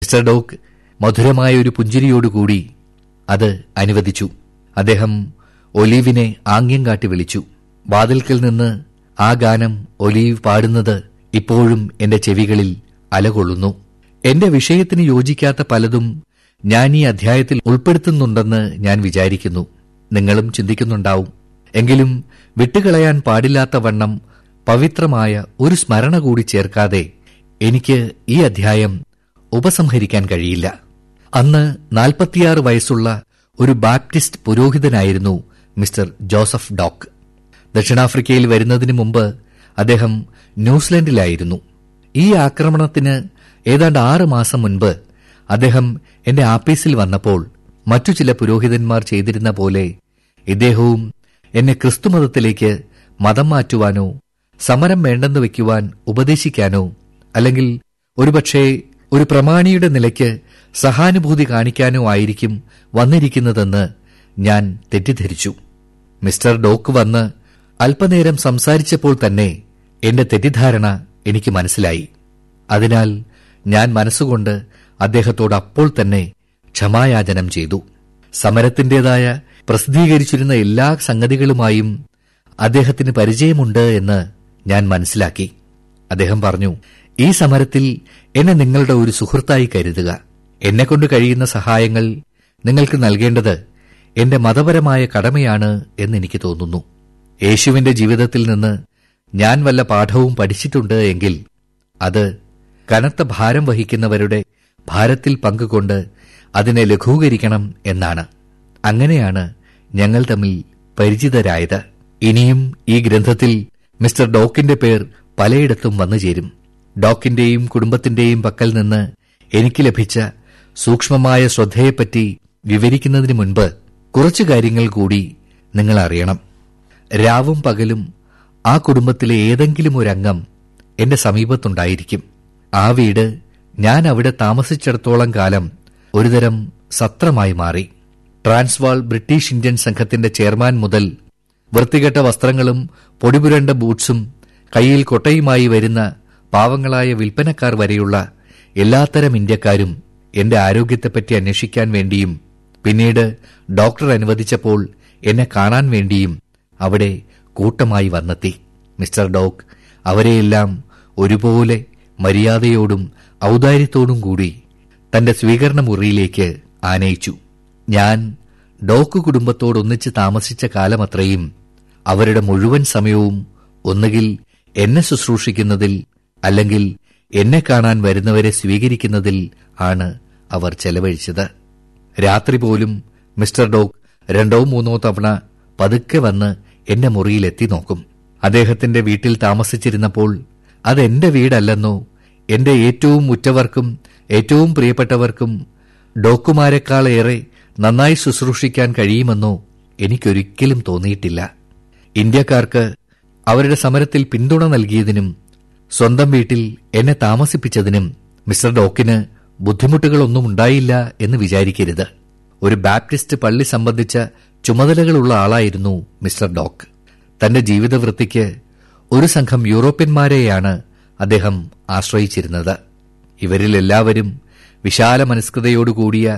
mister dock മധുരമായ ഒരു പുഞ്ചിരിയോടുകൂടി അത് അനുവദിച്ചു അദ്ദേഹം ഒലീവിനെ ആംഗ്യം കാട്ടി വിളിച്ചു വാതിൽക്കൽ നിന്ന് ആ ഗാനം ഒലീവ് പാടുന്നത് ഇപ്പോഴും എന്റെ ചെവികളിൽ അലകൊള്ളുന്നു എന്റെ വിഷയത്തിന് യോജിക്കാത്ത പലതും ഞാൻ ഈ അധ്യായത്തിൽ ഉൾപ്പെടുത്തുന്നുണ്ടെന്ന് ഞാൻ വിചാരിക്കുന്നു നിങ്ങളും ചിന്തിക്കുന്നുണ്ടാവും എങ്കിലും വിട്ടുകളയാൻ പാടില്ലാത്ത വണ്ണം പവിത്രമായ ഒരു സ്മരണ കൂടി ചേർക്കാതെ എനിക്ക് ഈ അധ്യായം ഉപസംഹരിക്കാൻ കഴിയില്ല അന്ന് നാൽപ്പത്തിയാറ് വയസ്സുള്ള ഒരു ബാപ്റ്റിസ്റ്റ് പുരോഹിതനായിരുന്നു മിസ്റ്റർ ജോസഫ് ഡോക്ക് ദക്ഷിണാഫ്രിക്കയിൽ വരുന്നതിന് മുമ്പ് അദ്ദേഹം ന്യൂസിലൻഡിലായിരുന്നു ഈ ആക്രമണത്തിന് ഏതാണ്ട് ആറ് മാസം മുൻപ് അദ്ദേഹം എന്റെ ആപ്പീസിൽ വന്നപ്പോൾ മറ്റു ചില പുരോഹിതന്മാർ ചെയ്തിരുന്ന പോലെ ഇദ്ദേഹവും എന്നെ ക്രിസ്തുമതത്തിലേക്ക് മതം മാറ്റുവാനോ സമരം വേണ്ടെന്ന് വയ്ക്കുവാൻ ഉപദേശിക്കാനോ അല്ലെങ്കിൽ ഒരുപക്ഷേ ഒരു പ്രമാണിയുടെ നിലയ്ക്ക് സഹാനുഭൂതി കാണിക്കാനോ ആയിരിക്കും വന്നിരിക്കുന്നതെന്ന് ഞാൻ തെറ്റിദ്ധരിച്ചു മിസ്റ്റർ ഡോക്ക് വന്ന് അല്പനേരം സംസാരിച്ചപ്പോൾ തന്നെ എന്റെ തെറ്റിദ്ധാരണ എനിക്ക് മനസ്സിലായി അതിനാൽ ഞാൻ മനസ്സുകൊണ്ട് അദ്ദേഹത്തോട് അപ്പോൾ തന്നെ ക്ഷമായാചനം ചെയ്തു സമരത്തിന്റേതായ പ്രസിദ്ധീകരിച്ചിരുന്ന എല്ലാ സംഗതികളുമായും അദ്ദേഹത്തിന് പരിചയമുണ്ട് എന്ന് ഞാൻ മനസ്സിലാക്കി അദ്ദേഹം പറഞ്ഞു ഈ സമരത്തിൽ എന്നെ നിങ്ങളുടെ ഒരു സുഹൃത്തായി കരുതുക എന്നെക്കൊണ്ട് കഴിയുന്ന സഹായങ്ങൾ നിങ്ങൾക്ക് നൽകേണ്ടത് എന്റെ മതപരമായ കടമയാണ് എന്നെനിക്ക് തോന്നുന്നു യേശുവിന്റെ ജീവിതത്തിൽ നിന്ന് ഞാൻ വല്ല പാഠവും പഠിച്ചിട്ടുണ്ട് എങ്കിൽ അത് കനത്ത ഭാരം വഹിക്കുന്നവരുടെ ഭാരത്തിൽ പങ്കുകൊണ്ട് അതിനെ ലഘൂകരിക്കണം എന്നാണ് അങ്ങനെയാണ് ഞങ്ങൾ തമ്മിൽ പരിചിതരായത് ഇനിയും ഈ ഗ്രന്ഥത്തിൽ മിസ്റ്റർ ഡോക്കിന്റെ പേർ പലയിടത്തും വന്നുചേരും ഡോക്കിന്റെയും കുടുംബത്തിന്റെയും പക്കൽ നിന്ന് എനിക്ക് ലഭിച്ച സൂക്ഷ്മമായ ശ്രദ്ധയെപ്പറ്റി വിവരിക്കുന്നതിന് മുൻപ് കുറച്ചു കാര്യങ്ങൾ കൂടി നിങ്ങൾ അറിയണം രാവും പകലും ആ കുടുംബത്തിലെ ഏതെങ്കിലും ഒരു അംഗം എന്റെ സമീപത്തുണ്ടായിരിക്കും ആ വീട് ഞാൻ അവിടെ താമസിച്ചിടത്തോളം കാലം ഒരുതരം സത്രമായി മാറി ട്രാൻസ്വാൾ ബ്രിട്ടീഷ് ഇന്ത്യൻ സംഘത്തിന്റെ ചെയർമാൻ മുതൽ വൃത്തികെട്ട വസ്ത്രങ്ങളും പൊടിപുരണ്ട ബൂട്ട്സും കയ്യിൽ കൊട്ടയുമായി വരുന്ന പാവങ്ങളായ വിൽപ്പനക്കാർ വരെയുള്ള എല്ലാത്തരം ഇന്ത്യക്കാരും എന്റെ ആരോഗ്യത്തെപ്പറ്റി അന്വേഷിക്കാൻ വേണ്ടിയും പിന്നീട് ഡോക്ടർ അനുവദിച്ചപ്പോൾ എന്നെ കാണാൻ വേണ്ടിയും അവിടെ കൂട്ടമായി വന്നെത്തി മിസ്റ്റർ ഡോക്ക് അവരെയെല്ലാം ഒരുപോലെ മര്യാദയോടും ഔദാര്യത്തോടും കൂടി തന്റെ സ്വീകരണ മുറിയിലേക്ക് ആനയിച്ചു ഞാൻ ഡോക്ക് കുടുംബത്തോടൊന്നിച്ച് താമസിച്ച കാലമത്രയും അവരുടെ മുഴുവൻ സമയവും ഒന്നുകിൽ എന്നെ ശുശ്രൂഷിക്കുന്നതിൽ അല്ലെങ്കിൽ എന്നെ കാണാൻ വരുന്നവരെ സ്വീകരിക്കുന്നതിൽ ആണ് അവർ ചെലവഴിച്ചത് രാത്രി പോലും മിസ്റ്റർ ഡോഗ് രണ്ടോ മൂന്നോ തവണ പതുക്കെ വന്ന് എന്റെ മുറിയിലെത്തി നോക്കും അദ്ദേഹത്തിന്റെ വീട്ടിൽ താമസിച്ചിരുന്നപ്പോൾ അതെന്റെ വീടല്ലെന്നോ എന്റെ ഏറ്റവും ഉറ്റവർക്കും ഏറ്റവും പ്രിയപ്പെട്ടവർക്കും ഡോക്കുമാരെക്കാളേറെ നന്നായി ശുശ്രൂഷിക്കാൻ കഴിയുമെന്നോ എനിക്കൊരിക്കലും തോന്നിയിട്ടില്ല ഇന്ത്യക്കാർക്ക് അവരുടെ സമരത്തിൽ പിന്തുണ നൽകിയതിനും സ്വന്തം വീട്ടിൽ എന്നെ താമസിപ്പിച്ചതിനും മിസ്റ്റർ ഡോക്കിന് ബുദ്ധിമുട്ടുകളൊന്നും ഉണ്ടായില്ല എന്ന് വിചാരിക്കരുത് ഒരു ബാപ്റ്റിസ്റ്റ് പള്ളി സംബന്ധിച്ച ചുമതലകളുള്ള ആളായിരുന്നു മിസ്റ്റർ ഡോക്ക് തന്റെ ജീവിതവൃത്തിക്ക് ഒരു സംഘം യൂറോപ്യന്മാരെയാണ് അദ്ദേഹം ആശ്രയിച്ചിരുന്നത് ഇവരിൽ എല്ലാവരും വിശാല മനസ്കതയോടുകൂടിയ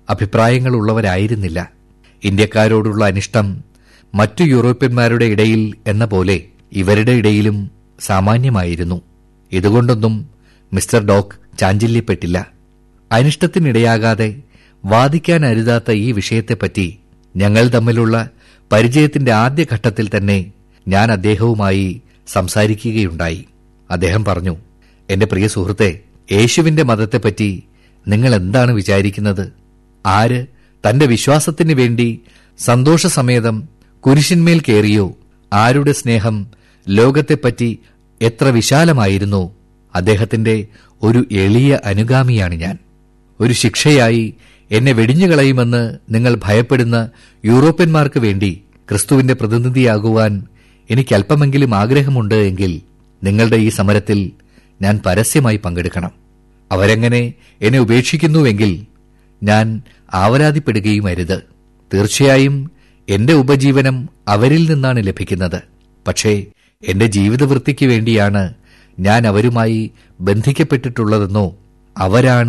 അഭിപ്രായങ്ങളുള്ളവരായിരുന്നില്ല ഇന്ത്യക്കാരോടുള്ള അനിഷ്ടം മറ്റു യൂറോപ്യന്മാരുടെ ഇടയിൽ എന്ന പോലെ ഇവരുടെ ഇടയിലും സാമാന്യമായിരുന്നു ഇതുകൊണ്ടൊന്നും മിസ്റ്റർ ഡോക്ക് ചാഞ്ചല്യപ്പെട്ടില്ല അനിഷ്ടത്തിനിടയാകാതെ വാദിക്കാൻ അരുതാത്ത ഈ വിഷയത്തെപ്പറ്റി ഞങ്ങൾ തമ്മിലുള്ള പരിചയത്തിന്റെ ആദ്യഘട്ടത്തിൽ തന്നെ ഞാൻ അദ്ദേഹവുമായി സംസാരിക്കുകയുണ്ടായി അദ്ദേഹം പറഞ്ഞു എന്റെ പ്രിയ സുഹൃത്തെ യേശുവിന്റെ മതത്തെപ്പറ്റി നിങ്ങൾ എന്താണ് വിചാരിക്കുന്നത് ആര് തന്റെ വിശ്വാസത്തിന് വേണ്ടി സന്തോഷസമേതം കുരിശിന്മേൽ കയറിയോ ആരുടെ സ്നേഹം ലോകത്തെപ്പറ്റി എത്ര വിശാലമായിരുന്നു അദ്ദേഹത്തിന്റെ ഒരു എളിയ അനുഗാമിയാണ് ഞാൻ ഒരു ശിക്ഷയായി എന്നെ വെടിഞ്ഞുകളയുമെന്ന് നിങ്ങൾ ഭയപ്പെടുന്ന യൂറോപ്യന്മാർക്ക് വേണ്ടി ക്രിസ്തുവിന്റെ പ്രതിനിധിയാകുവാൻ എനിക്ക് അല്പമെങ്കിലും ആഗ്രഹമുണ്ട് എങ്കിൽ നിങ്ങളുടെ ഈ സമരത്തിൽ ഞാൻ പരസ്യമായി പങ്കെടുക്കണം അവരെങ്ങനെ എന്നെ ഉപേക്ഷിക്കുന്നുവെങ്കിൽ ഞാൻ ആവരാതിപ്പെടുകയും അരുത് തീർച്ചയായും എന്റെ ഉപജീവനം അവരിൽ നിന്നാണ് ലഭിക്കുന്നത് പക്ഷേ എന്റെ ജീവിതവൃത്തിക്ക് വേണ്ടിയാണ് ഞാൻ അവരുമായി ബന്ധിക്കപ്പെട്ടിട്ടുള്ളതെന്നോ അവരാണ്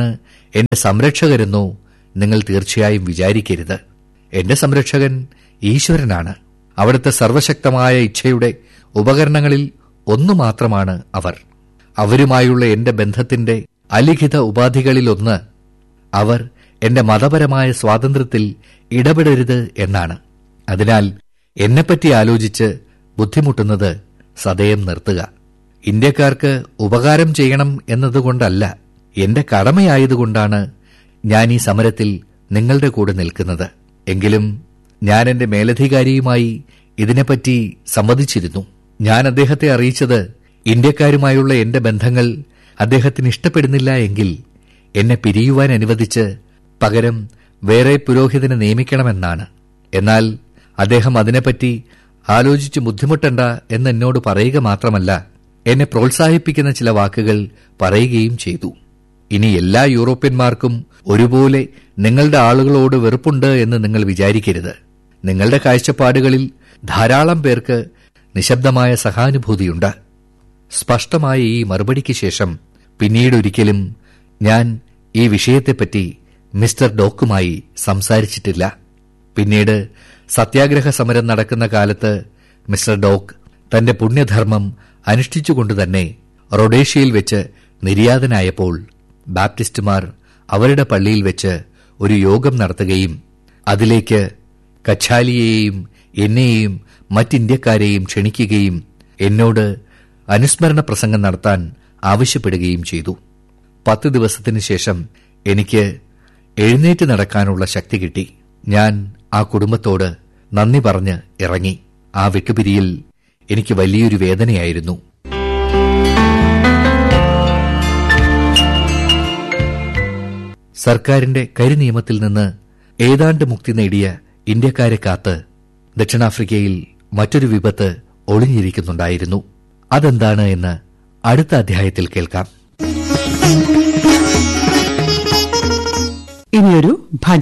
എന്റെ സംരക്ഷകരെന്നോ നിങ്ങൾ തീർച്ചയായും വിചാരിക്കരുത് എന്റെ സംരക്ഷകൻ ഈശ്വരനാണ് അവിടുത്തെ സർവശക്തമായ ഇച്ഛയുടെ ഉപകരണങ്ങളിൽ ഒന്നു മാത്രമാണ് അവർ അവരുമായുള്ള എന്റെ ബന്ധത്തിന്റെ അലിഖിത ഉപാധികളിലൊന്ന് അവർ എന്റെ മതപരമായ സ്വാതന്ത്ര്യത്തിൽ ഇടപെടരുത് എന്നാണ് അതിനാൽ എന്നെപ്പറ്റി ആലോചിച്ച് ബുദ്ധിമുട്ടുന്നത് സദയം നിർത്തുക ഇന്ത്യക്കാർക്ക് ഉപകാരം ചെയ്യണം എന്നതുകൊണ്ടല്ല എന്റെ കടമയായതുകൊണ്ടാണ് ഞാൻ ഈ സമരത്തിൽ നിങ്ങളുടെ കൂടെ നിൽക്കുന്നത് എങ്കിലും ഞാൻ എന്റെ മേലധികാരിയുമായി ഇതിനെപ്പറ്റി സമ്മതിച്ചിരുന്നു ഞാൻ അദ്ദേഹത്തെ അറിയിച്ചത് ഇന്ത്യക്കാരുമായുള്ള എന്റെ ബന്ധങ്ങൾ അദ്ദേഹത്തിന് ഇഷ്ടപ്പെടുന്നില്ല എങ്കിൽ എന്നെ പിരിയുവാൻ അനുവദിച്ച് പകരം വേറെ പുരോഹിതനെ നിയമിക്കണമെന്നാണ് എന്നാൽ അദ്ദേഹം അതിനെപ്പറ്റി ആലോചിച്ച് ബുദ്ധിമുട്ടണ്ട എന്നെന്നോട് പറയുക മാത്രമല്ല എന്നെ പ്രോത്സാഹിപ്പിക്കുന്ന ചില വാക്കുകൾ പറയുകയും ചെയ്തു ഇനി എല്ലാ യൂറോപ്യന്മാർക്കും ഒരുപോലെ നിങ്ങളുടെ ആളുകളോട് വെറുപ്പുണ്ട് എന്ന് നിങ്ങൾ വിചാരിക്കരുത് നിങ്ങളുടെ കാഴ്ചപ്പാടുകളിൽ ധാരാളം പേർക്ക് നിശബ്ദമായ സഹാനുഭൂതിയുണ്ട് സ്പഷ്ടമായ ഈ മറുപടിക്ക് ശേഷം പിന്നീടൊരിക്കലും ഞാൻ ഈ വിഷയത്തെപ്പറ്റി മിസ്റ്റർ ഡോക്കുമായി സംസാരിച്ചിട്ടില്ല പിന്നീട് സത്യാഗ്രഹ സമരം നടക്കുന്ന കാലത്ത് മിസ്റ്റർ ഡോക്ക് തന്റെ പുണ്യധർമ്മം അനുഷ്ഠിച്ചുകൊണ്ടുതന്നെ റൊഡേഷ്യയിൽ വെച്ച് നിര്യാതനായപ്പോൾ ബാപ്റ്റിസ്റ്റുമാർ അവരുടെ പള്ളിയിൽ വെച്ച് ഒരു യോഗം നടത്തുകയും അതിലേക്ക് കച്ചാലിയെയും എന്നെയും മറ്റിന്ത്യക്കാരെയും ക്ഷണിക്കുകയും എന്നോട് അനുസ്മരണ പ്രസംഗം നടത്താൻ ആവശ്യപ്പെടുകയും ചെയ്തു പത്ത് ദിവസത്തിനു ശേഷം എനിക്ക് എഴുന്നേറ്റ് നടക്കാനുള്ള ശക്തി കിട്ടി ഞാൻ ആ കുടുംബത്തോട് നന്ദി പറഞ്ഞ് ഇറങ്ങി ആ വിട്ടുപിരിയിൽ എനിക്ക് വലിയൊരു വേദനയായിരുന്നു സർക്കാരിന്റെ കരിനിയമത്തിൽ നിന്ന് ഏതാണ്ട് മുക്തി നേടിയ ഇന്ത്യക്കാരെ കാത്ത് ദക്ഷിണാഫ്രിക്കയിൽ മറ്റൊരു വിപത്ത് ഒളിഞ്ഞിരിക്കുന്നുണ്ടായിരുന്നു അതെന്താണ് എന്ന് അടുത്ത അധ്യായത്തിൽ കേൾക്കാം ഇനിയൊരു ഭജ